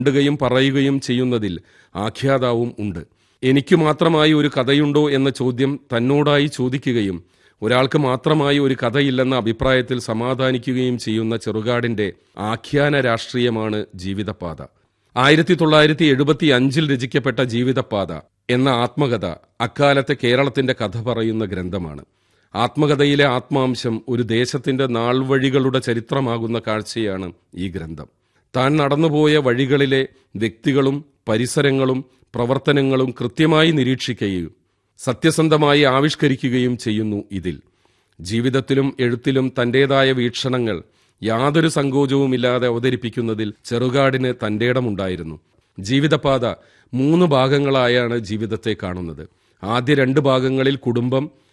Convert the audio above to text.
ണ്ടുകയും പറയുകയും ചെയ്യുന്നതിൽ ആഖ്യാതാവും ഉണ്ട് എനിക്ക് മാത്രമായി ഒരു കഥയുണ്ടോ എന്ന ചോദ്യം തന്നോടായി ചോദിക്കുകയും ഒരാൾക്ക് മാത്രമായി ഒരു കഥയില്ലെന്ന അഭിപ്രായത്തിൽ സമാധാനിക്കുകയും ചെയ്യുന്ന ചെറുകാടിന്റെ ആഖ്യാന രാഷ്ട്രീയമാണ് ജീവിതപാത ആയിരത്തി തൊള്ളായിരത്തി എഴുപത്തി അഞ്ചിൽ രചിക്കപ്പെട്ട ജീവിതപാത എന്ന ആത്മകഥ അക്കാലത്തെ കേരളത്തിന്റെ കഥ പറയുന്ന ഗ്രന്ഥമാണ് ആത്മകഥയിലെ ആത്മാംശം ഒരു ദേശത്തിന്റെ നാൾവഴികളുടെ ചരിത്രമാകുന്ന കാഴ്ചയാണ് ഈ ഗ്രന്ഥം താൻ നടന്നുപോയ വഴികളിലെ വ്യക്തികളും പരിസരങ്ങളും പ്രവർത്തനങ്ങളും കൃത്യമായി നിരീക്ഷിക്കുകയും സത്യസന്ധമായി ആവിഷ്കരിക്കുകയും ചെയ്യുന്നു ഇതിൽ ജീവിതത്തിലും എഴുത്തിലും തന്റേതായ വീക്ഷണങ്ങൾ യാതൊരു സങ്കോചവുമില്ലാതെ അവതരിപ്പിക്കുന്നതിൽ ചെറുകാടിന് തന്റെ ഇടമുണ്ടായിരുന്നു ജീവിതപാത മൂന്ന് ഭാഗങ്ങളായാണ് ജീവിതത്തെ കാണുന്നത് ആദ്യ രണ്ട് ഭാഗങ്ങളിൽ കുടുംബം